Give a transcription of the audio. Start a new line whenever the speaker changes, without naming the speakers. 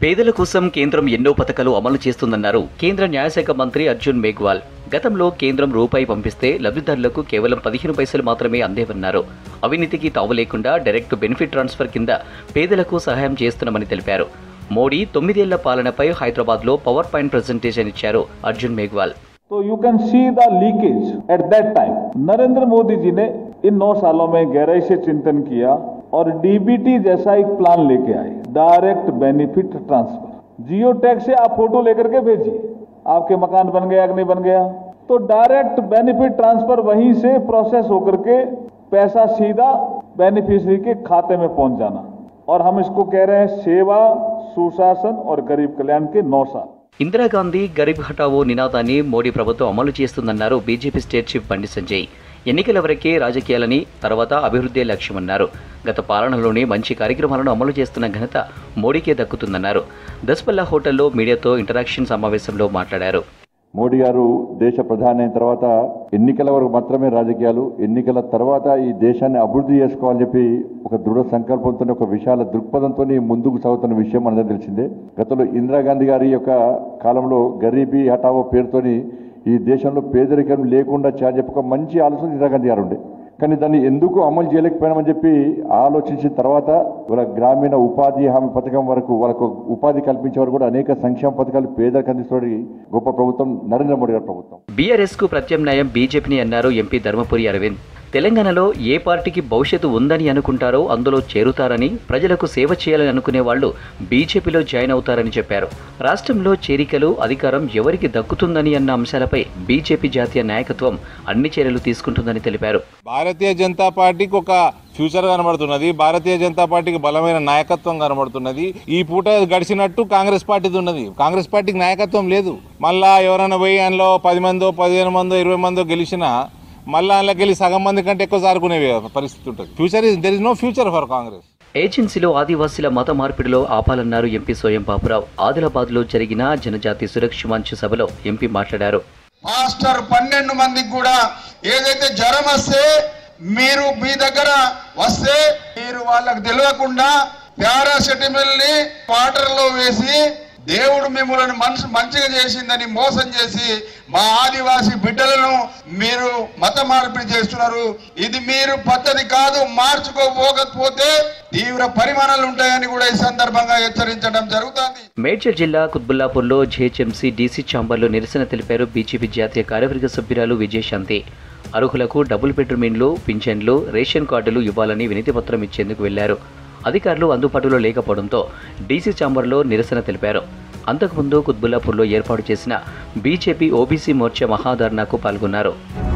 పేదల కోసం కేంద్రం ఎన్నో పథకాలు అమలు చేస్తుందన్నారు కేంద్ర న్యాయశాఖ మంత్రి అర్జున్ మేఘ్వాల్ గతంలో కేంద్రం రూపాయి పంపిస్తే లబ్ధిదారులకు కేవలం పదిహేను పైసలు మాత్రమే అందేవన్నారు అవినీతికి తావు లేకుండా డైరెక్ట్ బెనిఫిట్ ట్రాన్స్ఫర్ కింద పేదలకు సహాయం చేస్తున్నామని తెలిపారు మోడీ తొమ్మిదేళ్ల పాలనపై హైదరాబాద్లో పవర్ పాయింట్ ప్రజెంటేషన్ ఇచ్చారు అర్జున్ మేఘ్వాల్
तो you can see the leakage at that time Narendra Modi ji ने इन नौ सालों में गहराई से चिंतन किया और डीबीटी जैसा एक प्लान लेके आए direct benefit transfer geo tag से आप फोटो लेकर के भेजिए आपके मकान बन गया कि नहीं बन गया तो डायरेक्ट बेनिफिट ट्रांसफर वहीं से प्रोसेस होकर के पैसा सीधा बेनिफिशियरी के खाते में पहुंच जाना और हम इसको कह रहे हैं सेवा सुशासन और गरीब कल्याण के नौ साल
ఇందిరాగాంధీ గరీబ్ హఠావో నినాదాన్ని మోడీ ప్రభుత్వం అమలు చేస్తుందన్నారు బీజేపీ స్టేట్ చీఫ్ బండి సంజయ్ ఎన్నికల వరకే రాజకీయాలని తర్వాత అభివృద్ధే లక్ష్యమన్నారు గత పాలనలోనే మంచి కార్యక్రమాలను అమలు చేస్తున్న ఘనత మోడీకే దక్కుతుందన్నారు దస్పల్లా హోటల్లో మీడియాతో ఇంటరాక్షన్ సమావేశంలో మాట్లాడారు
మోడీ గారు దేశ ప్రధాని అయిన తర్వాత ఎన్నికల వరకు మాత్రమే రాజకీయాలు ఎన్నికల తర్వాత ఈ దేశాన్ని అభివృద్ధి చేసుకోవాలని చెప్పి ఒక దృఢ సంకల్పంతో ఒక విశాల దృక్పథంతో ముందుకు సాగుతున్న విషయం మనందరికీ తెలిసిందే గతంలో ఇందిరాగాంధీ గారి యొక్క కాలంలో గరీబీ హఠావో పేరుతోని ఈ దేశంలో పేదరికం లేకుండా చేయాలని చెప్పి ఒక మంచి ఆలోచన ఇందిరాగాంధీ గారు ఉండే కానీ దాన్ని ఎందుకు అమలు చేయలేకపోయినామని చెప్పి ఆలోచించిన తర్వాత వాళ్ళ గ్రామీణ ఉపాధి హామీ పథకం వరకు వాళ్ళకు ఉపాధి కల్పించే వరకు కూడా అనేక సంక్షేమ పథకాలు పేదలకు అందిస్తున్న గొప్ప ప్రభుత్వం నరేంద్ర మోడీ గారి ప్రభుత్వం
బీఆర్ఎస్ కు ప్రత్యామ్నాయం బీజేపీని అన్నారు ఎంపీ ధర్మపురి అరవింద్ తెలంగాణలో ఏ పార్టీకి భవిష్యత్తు ఉందని అనుకుంటారో అందులో చేరుతారని ప్రజలకు సేవ చేయాలని అనుకునే వాళ్ళు బీజేపీలో జాయిన్ అవుతారని చెప్పారు రాష్ట్రంలో చేరికలు అధికారం ఎవరికి దక్కుతుందని అన్న అంశాలపై బీజేపీ జాతీయ నాయకత్వం అన్ని చర్యలు తీసుకుంటుందని తెలిపారు
భారతీయ జనతా పార్టీకి ఒక ఫ్యూచర్ కనబడుతున్నది భారతీయ జనతా పార్టీకి బలమైన నాయకత్వం కనబడుతున్నది ఈ పూట గడిచినట్టు కాంగ్రెస్ పార్టీది ఉన్నది కాంగ్రెస్ పార్టీకి నాయకత్వం లేదు మళ్ళా ఎవరైనా పోయి అందులో పది మందో పదిహేను మందో ఇరవై మందో గెలిచినా మళ్ళా అందులోకి వెళ్ళి సగం మంది కంటే ఎక్కువ సారుకునే పరిస్థితి ఉంటుంది future is there is no future for Congress
ఏజెన్సీలో ఆదివాసీల మత మార్పిడిలో ఆపాలన్నారు ఎంపీ సోయం బాబురావు ఆదిలాబాద్లో జరిగిన జనజాతి సురక్ష మంచ్ సభలో ఎంపీ మాట్లాడారు
మాస్టర్ పన్నెండు మందికి కూడా ఏదైతే జ్వరం వస్తే మీరు మీ దగ్గర వస్తే మీరు వాళ్ళకి తెలియకుండా పారాసెటమిల్ ని వాటర్ లో వేసి దేవుడు మిమ్మల్ని మనసు మంచిగా చేసిందని మోసం చేసి మా ఆదివాసి బిడ్డలను మీరు మత మార్పిడి చేస్తున్నారు ఇది మీరు పద్ధతి కాదు మార్చుకోపోకపోతే తీవ్ర పరిమాణాలు ఉంటాయని కూడా ఈ సందర్భంగా హెచ్చరించడం జరుగుతుంది
మేడ్చల్ జిల్లా కుత్బుల్లాపూర్లో జేహెచ్ఎంసీ డీసీ ఛాంబర్లో నిరసన తెలిపారు బీజేపీ జాతీయ కార్యవర్గ సభ్యురాలు విజయశాంతి అర్హులకు డబుల్ బెడ్రూమ్ ఇండ్లు పింఛన్లు రేషన్ కార్డులు ఇవ్వాలని వినతి పత్రం ఇచ్చేందుకు వెళ్లారు అధికారులు అందుబాటులో లేకపోవడంతో డీసీ ఛాంబర్లో నిరసన తెలిపారు అంతకుముందు కుత్బుల్లాపూర్లో ఏర్పాటు చేసిన బీజేపీ ఓబీసీ మోర్చా మహాధర్నాకు పాల్గొన్నారు